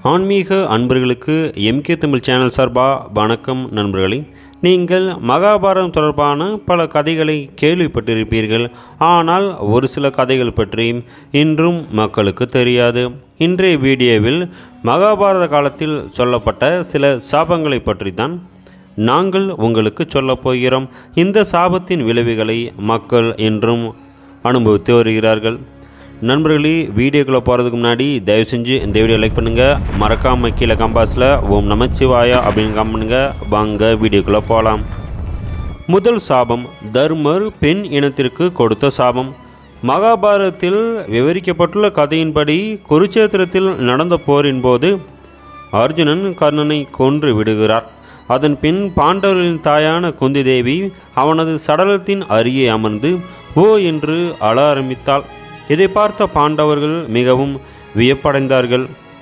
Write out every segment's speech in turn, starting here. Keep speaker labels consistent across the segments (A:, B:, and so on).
A: ஆன்மீக அன்பர்களுக்கு MK Tamil channel சார்பாக வணக்கம் நண்பர்களே நீங்கள் மகாபாரதம் தொடர்பான பல கதைகளை கேள்விப்பட்டிருப்பீர்கள் ஆனால் ஒரு சில கதைகள் பற்றி இன்றும் மக்களுக்கு தெரியாது இன்றைய வீடியோவில் மகாபாரத காலத்தில் சொல்லப்பட்ட சில சாபங்களை பற்றி தான் நாங்கள் உங்களுக்கு சொல்லப் போகிறோம் இந்த சாபத்தின் விளைவுகளை மக்கள் என்றும் அனுபவித்து வருகிறார்கள் நண்பர்களே வீடியோக்குள்ளே போகிறதுக்கு முன்னாடி தயவு செஞ்சு இந்த வீடியோ லைக் பண்ணுங்கள் மறக்காமல் கீழே கம்பாஸில் ஓம் நமச்சிவாயா அப்படின்னு கம் பண்ணுங்க வாங்க வீடியோக்குள்ளே போகலாம் முதல் சாபம் தர்மர் பெண் இனத்திற்கு கொடுத்த சாபம் மகாபாரதத்தில் விவரிக்கப்பட்டுள்ள கதையின்படி குருச்சேத்திரத்தில் நடந்த போரின் போது அர்ஜுனன் கர்ணனை கொன்று விடுகிறார் அதன் பின் பாண்டவர்களின் தாயான குந்தி தேவி அவனது சடலத்தின் அருகே அமர்ந்து ஓ என்று அழ ஆரம்பித்தாள் இதை பார்த்த பாண்டவர்கள் மிகவும் வியப்படைந்தார்கள்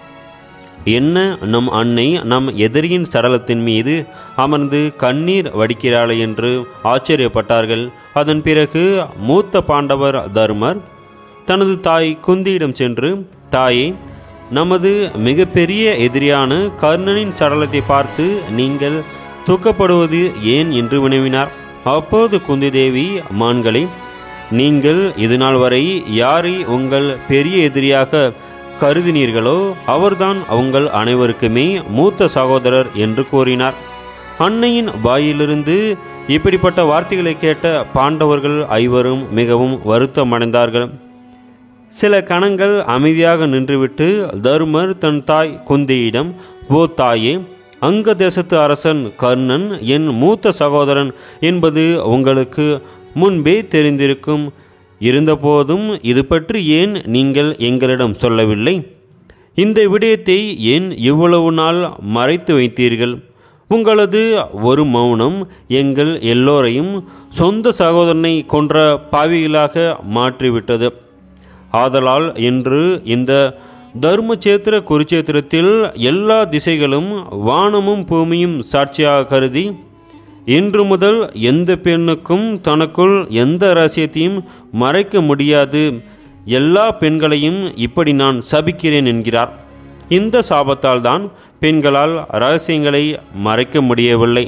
A: என்ன நம் அன்னை நம் எதிரியின் சடலத்தின் மீது அமர்ந்து கண்ணீர் வடிக்கிறாளே என்று ஆச்சரியப்பட்டார்கள் அதன் பிறகு மூத்த பாண்டவர் தர்மர் தனது தாய் குந்தியிடம் சென்று தாயே நமது மிகப்பெரிய எதிரியான கர்ணனின் சடலத்தை பார்த்து நீங்கள் தூக்கப்படுவது ஏன் என்று வினவினார் அப்போது குந்தி தேவி மான்களை நீங்கள் இதுநாள் வரை யாரை உங்கள் பெரிய எதிரியாக கருதினீர்களோ அவர்தான் உங்கள் அனைவருக்குமே மூத்த சகோதரர் என்று கூறினார் அன்னையின் வாயிலிருந்து இப்படிப்பட்ட வார்த்தைகளை கேட்ட பாண்டவர்கள் ஐவரும் மிகவும் வருத்தமடைந்தார்கள் சில கணங்கள் அமைதியாக நின்றுவிட்டு தருமர் தன் தாய் குந்தியிடம் ஓ தாயே அங்க தேசத்து அரசன் கர்ணன் என் மூத்த சகோதரன் என்பது உங்களுக்கு முன்பே தெரிந்திருக்கும் இருந்தபோதும் இது பற்றி ஏன் நீங்கள் எங்களிடம் சொல்லவில்லை இந்த விடயத்தை ஏன் இவ்வளவு நாள் மறைத்து வைத்தீர்கள் உங்களது ஒரு மௌனம் எங்கள் எல்லோரையும் சொந்த சகோதரனை கொன்ற பாவிகளாக மாற்றிவிட்டது ஆதலால் இன்று இந்த தர்மச்சேத்திர குருச்சேத்திரத்தில் எல்லா திசைகளும் வானமும் பூமியும் சாட்சியாக கருதி இன்று முதல் எந்த பெண்ணுக்கும் தனக்குள் எந்த ரகசியத்தையும் மறைக்க முடியாது எல்லா பெண்களையும் இப்படி நான் சபிக்கிறேன் என்கிறார் இந்த சாபத்தால் தான் பெண்களால் ரகசியங்களை மறைக்க முடியவில்லை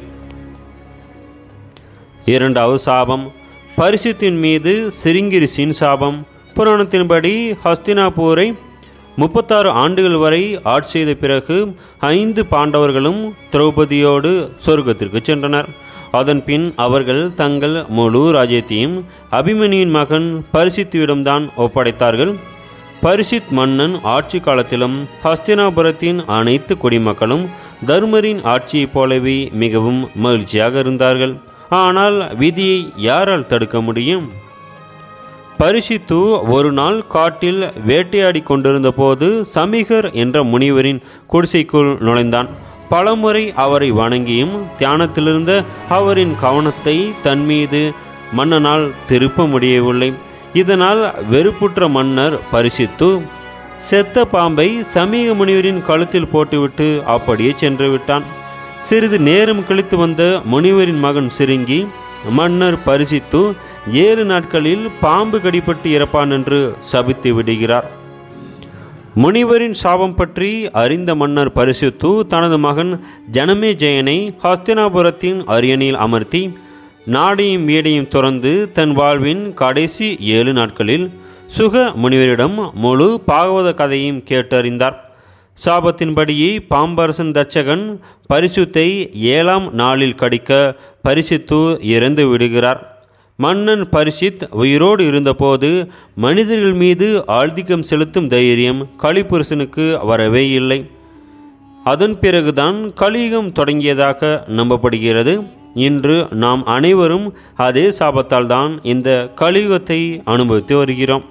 A: இரண்டாவது சாபம் பரிசுத்தின் மீது சிருங்கிரிசின் சாபம் புராணத்தின்படி ஹஸ்தினாபூரை முப்பத்தாறு ஆண்டுகள் வரை ஆட்சி செய்த பிறகு ஐந்து பாண்டவர்களும் திரௌபதியோடு சொர்க்கத்திற்கு சென்றனர் அதன் பின் அவர்கள் தங்கள் முழு ராஜ்யத்தையும் அபிமனியின் மகன் பரிசித்துவிடம்தான் ஒப்படைத்தார்கள் பரிசித் மன்னன் ஆட்சி காலத்திலும் ஹஸ்தினாபுரத்தின் அனைத்து குடிமக்களும் தர்மரின் ஆட்சியைப் போலவே மிகவும் மகிழ்ச்சியாக இருந்தார்கள் ஆனால் விதியை யாரால் தடுக்க முடியும் பரிசித்து ஒரு நாள் காட்டில் வேட்டையாடி கொண்டிருந்த போது சமிகர் என்ற முனிவரின் குடிசைக்குள் நுழைந்தான் பலமுறை அவரை வணங்கியும் தியானத்திலிருந்த அவரின் கவனத்தை தன் மீது மன்னனால் திருப்ப முடியவில்லை இதனால் வெறுப்புற்ற மன்னர் பரிசித்து செத்த பாம்பை சமீக முனிவரின் கழுத்தில் போட்டுவிட்டு அப்படியே சென்று விட்டான் சிறிது நேரம் கழித்து வந்த முனிவரின் மகன் சிறுங்கி மன்னர் பரிசித்து ஏழு நாட்களில் பாம்பு கடிப்பட்டு இறப்பான் என்று சபித்து விடுகிறார் முனிவரின் சாபம் பற்றி அறிந்த மன்னர் பரிசுத்து தனது மகன் ஜனமே ஜெயனை ஹஸ்தினாபுரத்தின் அரியணையில் அமர்த்தி நாடையும் வீடையும் துறந்து தன் வாழ்வின் கடைசி ஏழு நாட்களில் சுக முனிவரிடம் முழு பாகவத கதையும் கேட்டறிந்தார் சாபத்தின்படியே பாம்பரசன் தச்சகன் பரிசுத்தை ஏழாம் நாளில் கடிக்க பரிசுத்து இறந்து விடுகிறார் மன்னன் பரிசித் உயிரோடு இருந்தபோது மனிதர்கள் மீது ஆழ்திக்கம் செலுத்தும் தைரியம் கலிபுருஷனுக்கு வரவே இல்லை அதன் பிறகுதான் கலியுகம் தொடங்கியதாக நம்பப்படுகிறது இன்று நாம் அனைவரும் அதே சாபத்தால் தான் இந்த கலியுகத்தை அனுபவித்து வருகிறோம்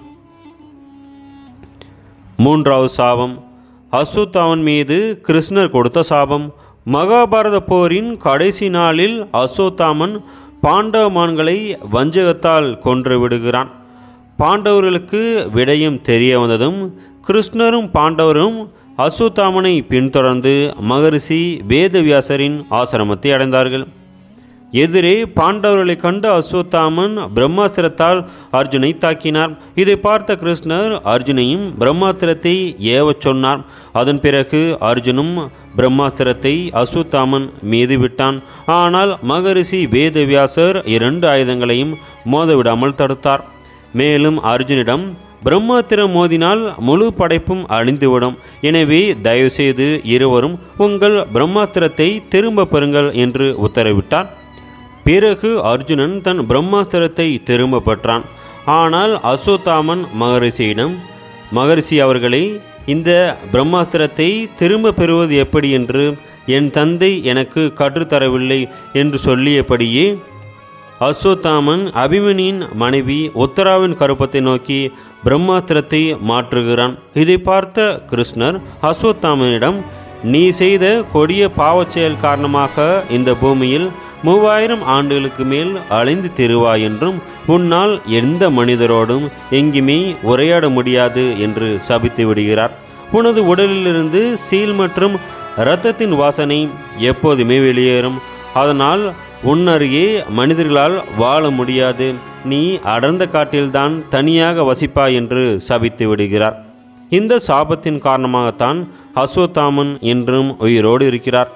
A: மூன்றாவது சாபம் அஸ்வத்தாமன் மீது கிருஷ்ணர் கொடுத்த சாபம் மகாபாரத போரின் கடைசி நாளில் அஸ்வத்தாமன் பாண்டவமான்களை வஞ்சகத்தால் கொன்று விடுகிறான் பாண்டவர்களுக்கு விடயம் தெரிய வந்ததும் கிருஷ்ணரும் பாண்டவரும் அஸ்வத்தாமனை பின்தொடர்ந்து மகரிஷி வேதவியாசரின் ஆசிரமத்தை அடைந்தார்கள் எதிரே பாண்டவர்களை கண்டு அஸ்வத்தாமன் பிரம்மாஸ்திரத்தால் அர்ஜுனை தாக்கினார் இதை பார்த்த கிருஷ்ணர் அர்ஜுனையும் பிரம்மாஸ்திரத்தை ஏவச் சொன்னார் அதன் பிறகு அர்ஜுனும் பிரம்மாஸ்திரத்தை அஸ்வத்தாமன் மீது விட்டான் ஆனால் மகரிஷி வேதவியாசர் இரண்டு ஆயுதங்களையும் மோதவிடாமல் தடுத்தார் மேலும் அர்ஜுனிடம் பிரம்மாத்திரம் மோதினால் முழு படைப்பும் அழிந்துவிடும் எனவே தயவுசெய்து இருவரும் உங்கள் பிரம்மாஸ்திரத்தை திரும்ப பெறுங்கள் என்று உத்தரவிட்டார் பிறகு அர்ஜுனன் தன் பிரம்மாஸ்திரத்தை திரும்ப பெற்றான் ஆனால் அசோத்தாமன் மகரிஷியிடம் மகரிஷி அவர்களே இந்த பிரம்மாஸ்திரத்தை திரும்ப பெறுவது எப்படி என்று என் தந்தை எனக்கு கற்றுத்தரவில்லை என்று சொல்லியபடியே அஸ்வத்தாமன் அபிமனியின் மனைவி உத்தராவின் கருப்பத்தை நோக்கி பிரம்மாஸ்திரத்தை மாற்றுகிறான் இதை பார்த்த கிருஷ்ணர் அஸ்வத்தாமனிடம் நீ செய்த கொடிய பாவச் செயல் காரணமாக இந்த பூமியில் மூவாயிரம் ஆண்டுகளுக்கு மேல் அலைந்து திருவாய் என்றும் உன்னால் எந்த மனிதரோடும் எங்குமே உரையாட முடியாது என்று சபித்து விடுகிறார் உனது உடலிலிருந்து சீல் மற்றும் இரத்தத்தின் வாசனை எப்போதுமே வெளியேறும் அதனால் உன்னருகே மனிதர்களால் வாழ முடியாது நீ அடர்ந்த காட்டில்தான் தனியாக வசிப்பாய் என்று சபித்து விடுகிறார் இந்த சாபத்தின் காரணமாகத்தான் அஸ்வத்தாமன் என்றும் உயிரோடு இருக்கிறார்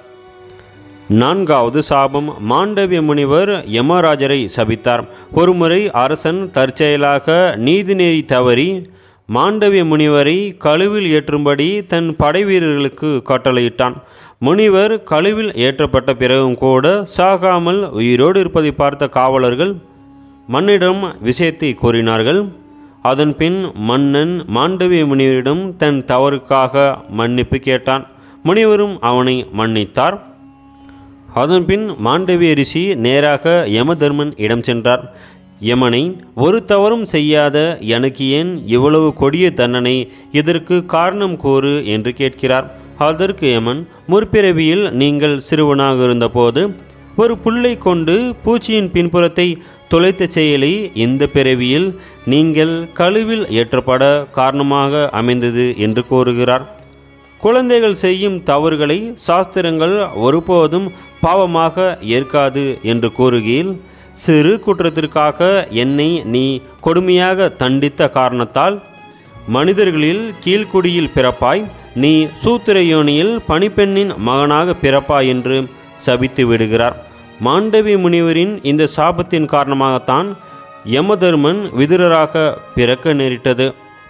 A: நான்காவது சாபம் மாண்டவிய முனிவர் யமராஜரை சபித்தார் ஒருமுறை அரசன் தற்செயலாக நீதிநெறி தவறி மாண்டவிய முனிவரை கழுவில் ஏற்றும்படி தன் படைவீரர்களுக்கு கட்டளையிட்டான் முனிவர் கழுவில் ஏற்றப்பட்ட பிறகும் கூட சாகாமல் உயிரோடு இருப்பதை பார்த்த காவலர்கள் மன்னிடம் விஷயத்தை கூறினார்கள் அதன்பின் மன்னன் மாண்டவிய முனிவரிடம் தன் தவறுக்காக மன்னிப்பு கேட்டான் முனிவரும் அவனை மன்னித்தார் அதன்பின் மாண்டவிய ரிஷி நேராக யமதர்மன் இடம் சென்றார் யமனை ஒரு தவறும் செய்யாத எனக்கு ஏன் இவ்வளவு கொடிய தண்டனை இதற்கு காரணம் கூறு என்று கேட்கிறார் அதற்கு யமன் முற்பிறவியில் நீங்கள் சிறுவனாக இருந்தபோது ஒரு புல்லை கொண்டு பூச்சியின் பின்புறத்தை தொலைத்த செயலை இந்த பிறவியில் நீங்கள் கழுவில் ஏற்றப்பட காரணமாக அமைந்தது என்று கூறுகிறார் குழந்தைகள் செய்யும் தவறுகளை சாஸ்திரங்கள் ஒருபோதும் பாவமாக ஏற்காது என்று கூறுகையில் சிறு குற்றத்திற்காக என்னை நீ கொடுமையாக தண்டித்த காரணத்தால் மனிதர்களில் கீழ்க்குடியில் பிறப்பாய் நீ சூத்திரயோனியில் பணிப்பெண்ணின் மகனாக பிறப்பாய் என்று சபித்து விடுகிறார் மாண்டவி முனிவரின் இந்த சாபத்தின் காரணமாகத்தான் யமதர்மன் விதுரராக பிறக்க நேரிட்டது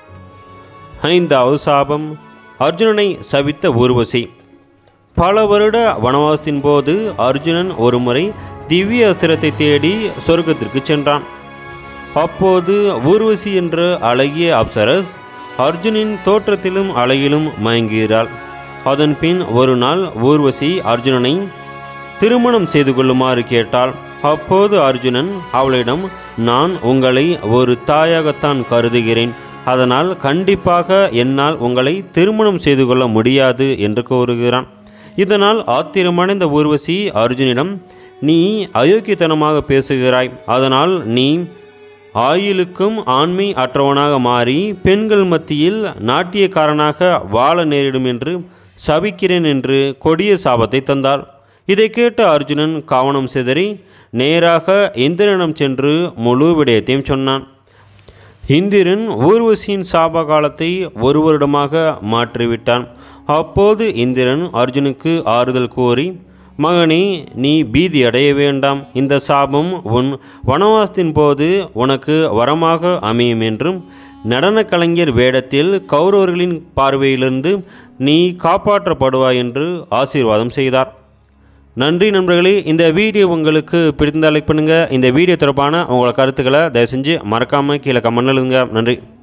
A: ஐந்தாவது சாபம் அர்ஜுனனை சபித்த ஊர்வசி பல வருட வனவாசத்தின் போது அர்ஜுனன் ஒருமுறை திவ்ய அஸ்திரத்தை தேடி சொர்க்கத்திற்கு சென்றான் அப்போது ஊர்வசி என்ற அழகிய அப்சரஸ் அர்ஜுனின் தோற்றத்திலும் அழகிலும் மயங்குகிறாள் அதன் பின் ஒரு நாள் ஊர்வசி அர்ஜுனனை திருமணம் செய்து கொள்ளுமாறு கேட்டாள் அப்போது அர்ஜுனன் அவளிடம் நான் உங்களை ஒரு தாயாகத்தான் கருதுகிறேன் அதனால் கண்டிப்பாக என்னால் உங்களை திருமணம் செய்து கொள்ள முடியாது என்று கூறுகிறான் இதனால் ஆத்திரமடைந்த ஊர்வசி அர்ஜுனிடம் நீ அயோக்கியத்தனமாக பேசுகிறாய் அதனால் நீ ஆயிலுக்கும் ஆண்மை அற்றவனாக மாறி பெண்கள் மத்தியில் நாட்டியக்காரனாக வாழ நேரிடும் என்று சபிக்கிறேன் என்று கொடிய சாபத்தை தந்தாள் இதை கேட்ட அர்ஜுனன் கவனம் சிதறி நேராக இந்திரனிடம் சென்று முழு விடயத்தையும் சொன்னான் இந்திரன் ஊர்வசியின் சாப காலத்தை ஒரு வருடமாக மாற்றிவிட்டான் அப்போது இந்திரன் அர்ஜுனுக்கு ஆறுதல் கூறி மகனே நீ பீதி அடைய வேண்டாம் இந்த சாபம் உன் வனவாசத்தின் போது உனக்கு வரமாக அமையும் என்றும் நடன கலைஞர் வேடத்தில் கௌரவர்களின் பார்வையிலிருந்து நீ காப்பாற்றப்படுவாய் என்று ஆசீர்வாதம் செய்தார் நன்றி நண்பர்களே இந்த வீடியோ உங்களுக்கு பிடித்திருந்தால் லைக் பண்ணுங்கள் இந்த வீடியோ தொடர்பான உங்களோட கருத்துக்களை தயவு செஞ்சு மறக்காமல் கீழே கமெண்ட் எழுதுங்க நன்றி